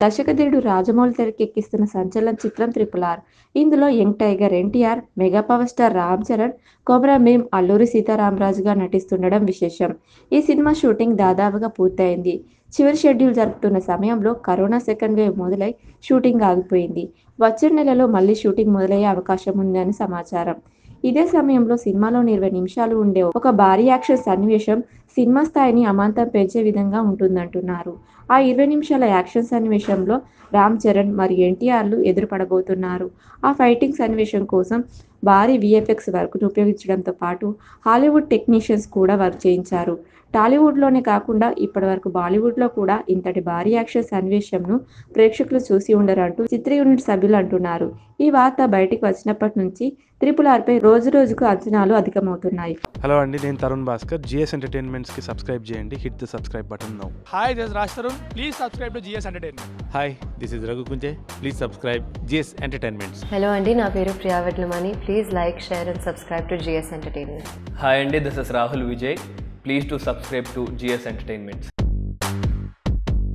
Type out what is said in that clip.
దర్శకధీరుడు రాజమౌళి తెరకెక్కిస్తున్న సంచలన చిత్రం త్రిపుల్ ఆర్ ఇందులో young tiger NTR mega power star Ram Charan కోబ్రా భీమ్ అల్లూరి సీతారామరాజుగా నటిస్తుండడం విశేషం ఈ సినిమా షూటింగ్ దాదాపుగా పూర్తయింది చివరి షెడ్యూల్ జరుపుతున్న సమయంలో కరోనా సెకండ్ వేవ్ మొదలై షూటింగ్ ఆగిపోయింది వచ్చే నెలలో మళ్ళీ షూటింగ్ మొదలయ్యే అవకాశం ఉందని సమాచారం ఇదే సమయంలో సినిమాలోని ఇరవై నిమిషాలు ఉండే ఒక భారీ యాక్షన్ సన్నివేశం సినిమా స్థాయిని అమాంతం పెంచే విధంగా ఉంటుందంటున్నారు ఆ ఇరవై నిమిషాల యాక్షన్ సన్నివేశంలో రామ్ చరణ్ మరియు ఎన్టీఆర్లు ఎదురుపడబోతున్నారు ఆ ఫైటింగ్ సన్నివేశం కోసం భారీ విఎఫ్ఎక్స్ వర్క్ను ఉపయోగించడంతో పాటు హాలీవుడ్ టెక్నీషియన్స్ కూడా వర్క్ చేయించారు టాలీవుడ్లోనే కాకుండా ఇప్పటివరకు బాలీవుడ్లో కూడా ఇంతటి భారీ యాక్షన్ సన్నివేశంను ప్రేక్షకులు చూసి ఉండరంటూ చిత్ర యూనిట్ సభ్యులు అంటున్నారు ఈ వార్త బయటికి వచ్చినప్పటి నుంచి త్రిపుల్ ఆర్పై రోజు రోజుకు అంచనాలు అధికమవుతున్నాయి హలో అండి నేను తరుణ్ భాస్కర్ జిఎస్ ఎంటర్టైన్మెంట్స్కి సబ్స్క్రైబ్ చేయండి hit the subscribe button now Hi, this is Raj Tarun. Please subscribe to GS Entertainment. Hi this is Raghu Kunche please subscribe GS entertainments hello అండి నా పేరు Priya Vetlamani please like share and subscribe to GS entertainment hi అండి this is Rahul Vijay please to subscribe to GS entertainments